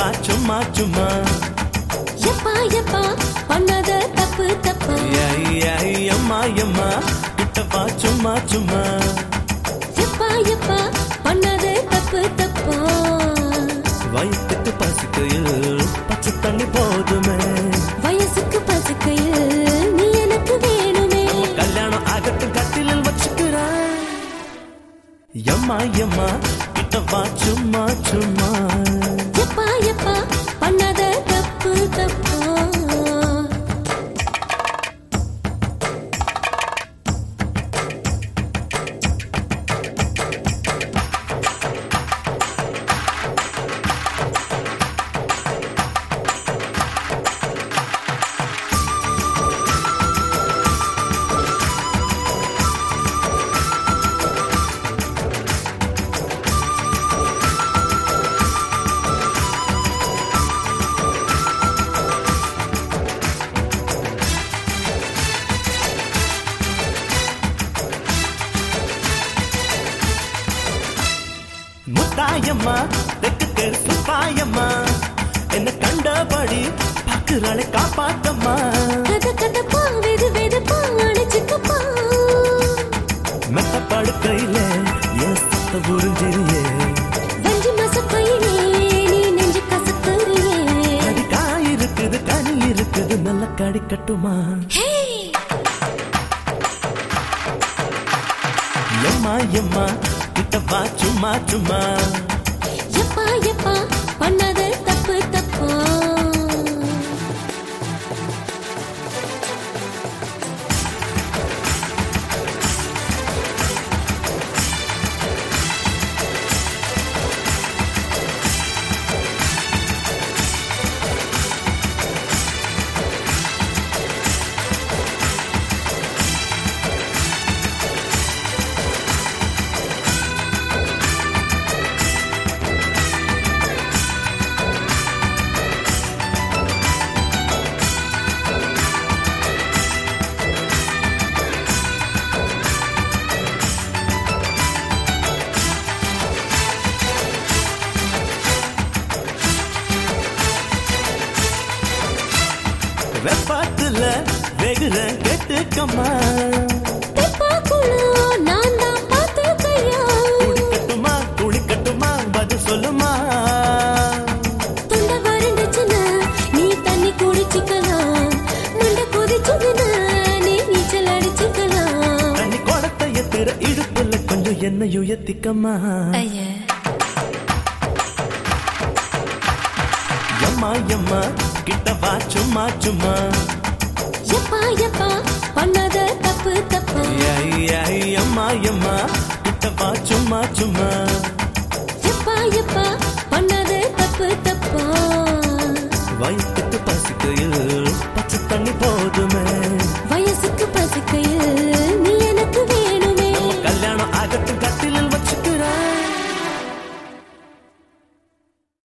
கிட்டவா சும்மா சும்மா எப்பா எப்பா பண்ணாத தப்பு தப்பா ஐ, ஐ, அம்மா அம்மா கிட்டவா சும்மா சும்மா எப்பா எப்பா பண்ணாத தப்பு தப்பா வயிற்றுக்கு பசிக்கையில் பச்சை தண்ணி போதுமே வயசுக்கு பசுக்கையில் நீ எனக்கு வேணுமே கல்யாணம் ஆகட்டும் கட்டிலில் வச்சுக்கிறேன் எம்மா எம்மா கிட்டவா சும்மா சும்மா எப்பா எப்பா பண்ணாத தப்பு தப்பா முத்தாயம்மா தெற்கு தெரு சுப்பாயம்மா என்ன கண்டபடி பாக்குறாளே காப்பாத்தம்மா கத கதப்பா வெது வெதுப்பா அணைச்சுக்கப்பா மெத்த படுக்கையில என் சத்த புரிஞ்சிரியே வஞ்சி மசப்பையிலே நீ நெஞ்சு கசக்குறியே அடி காய் இருக்குது கனி இருக்குது நல்ல கடி கட்டுமா ஹே எம்மா எம்மா கிட்டவா சும்மா சும்மா எப்பா எப்பா பண்ணாத தப்பு தப்பா வெப்பாத்துல வெகுற கெட்டுக்கம்மா தெப்பாக்குள்ள நான் தான் பார்த்துக்கையா குடிக்கட்டுமா குளிக்கட்டுமா பதில் சொல்லுமா தொண்டை வறண்டுச்சுன்னா நீ தண்ணி குடிச்சுக்கலாம் மண்டை கொதிச்சதுன்னா நீ நீச்சல் அடிச்சுக்கலாம் தண்ணி குடத்தை எத்துற இடுப்புல கொஞ்சம் எண்ணெய் உயர்த்திக்கம்மா ஐயா எம்மா எம்மா கிட்டவா சும்மா சும்மா எப்பா எப்பா பண்ணாத தப்பு தப்பா ஐ, ஐ, அம்மா எம்மா கிட்டவா சும்மா சும்மா எப்பா எப்பா பண்ணாத தப்பு தப்பா வயிற்றுக்கு பசிக்கையில் பச்சை தண்ணி போதுமே